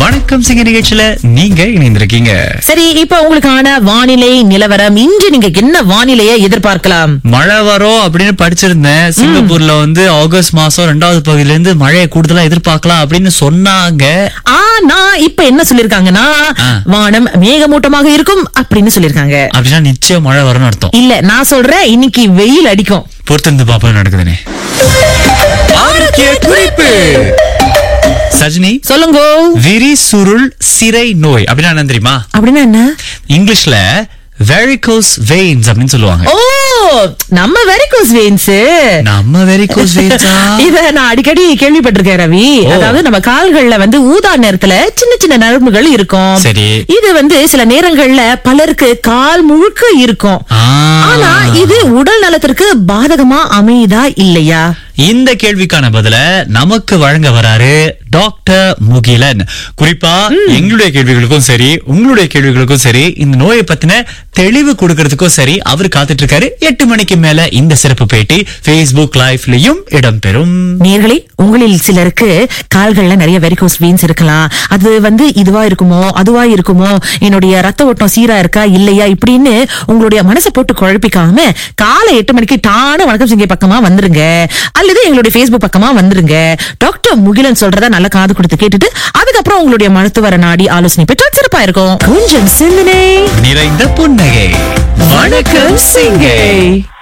வணக்கம் சிங்க நிகழ்ச்சியில நீங்க இணைந்திருக்கீங்க சரி இப்ப உங்களுக்கான வானிலை நிலவரம் இன்று நீங்க என்ன வானிலையை எதிர்பார்க்கலாம் மழை வரும் அப்படின்னு படிச்சிருந்தேன் சிங்கப்பூர்ல வந்து ஆகஸ்ட் மாசம் ரெண்டாவது பகுதியில இருந்து மழையை கூடுதலா எதிர்பார்க்கலாம் அப்படின்னு சொன்னாங்க ஆனா இப்ப என்ன சொல்லிருக்காங்கன்னா ஆ. வானம் மேகமூட்டமாக இருக்கும் அப்படின்னு சொல்லிருக்காங்க அப்படின்னா நிச்சயம் மழை வரும்னு அர்த்தம் இல்ல நான் சொல்றேன் இன்னைக்கு வெயில் அடிக்கும் பொறுத்திருந்து பாப்பா நடக்குதுனே ஆரோக்கிய குறிப்பு சஜினி சொல்லுங்க விரி சுருள் சிரை நோய் அப்படின்னா என்ன தெரியுமா அப்படின்னா என்ன இங்கிலீஷ்ல வெரிகோஸ் வெயின்ஸ் அப்படின்னு சொல்லுவாங்க ஓ நம்ம வெரிகோஸ் வெயின்ஸ் நம்ம வெரிகோஸ் வெயின்ஸா இத நான் அடிக்கடி கேள்விப்பட்டிருக்கேன் ரவி அதாவது நம்ம கால்கள்ல வந்து ஊதா நேரத்துல சின்ன சின்ன நரம்புகள் இருக்கும் சரி. இது வந்து சில நேரங்கள்ல பலருக்கு கால் முழுக்க இருக்கும் ஆ. ஆனா இது உடல் நலத்திற்கு பாதகமா அமையுதா இல்லையா இந்த கேள்விக்கான பதில நமக்கு வழங்க வராரு டாக்டர் முகிலன் குறிப்பா எங்களுடைய கேள்விகளுக்கும் சரி உங்களுடைய கேள்விகளுக்கும் சரி இந்த நோயை பத்தின தெளிவு கொடுக்கறதுக்கும் சரி அவர் காத்துட்டு இருக்காரு எட்டு மணிக்கு மேல இந்த சிறப்பு பேட்டி Facebook லைவ்லயும் இடம்பெறும் நேர்களே உங்களில் சிலருக்கு கால்கள்ல நிறைய வெரிகோஸ் வெயின்ஸ் இருக்கலாம் அது வந்து இதுவா இருக்குமோ அதுவா இருக்குமோ என்னுடைய ரத்த ஓட்டம் சீரா இருக்கா இல்லையா இப்படின்னு உங்களுடைய மனசை போட்டு குழப்பிக்காம காலை எட்டு மணிக்கு டான வணக்கம் சிங்கை பக்கமா வந்துருங்க அல்லது எங்களுடைய Facebook பக்கமா வந்துருங்க டாக்டர் முகிலன் சொல்றத நல்லா காது கொடுத்து கேட்டுட்டு அதுக்கப்புறம் உங்களுடைய மருத்துவரை நாடி ஆலோசனை பெற்றால் சிறப்பா இருக்கும் கொஞ்சம் சிந்தனை நிறைந்த புன்னகை வணக்கம் சிங்கை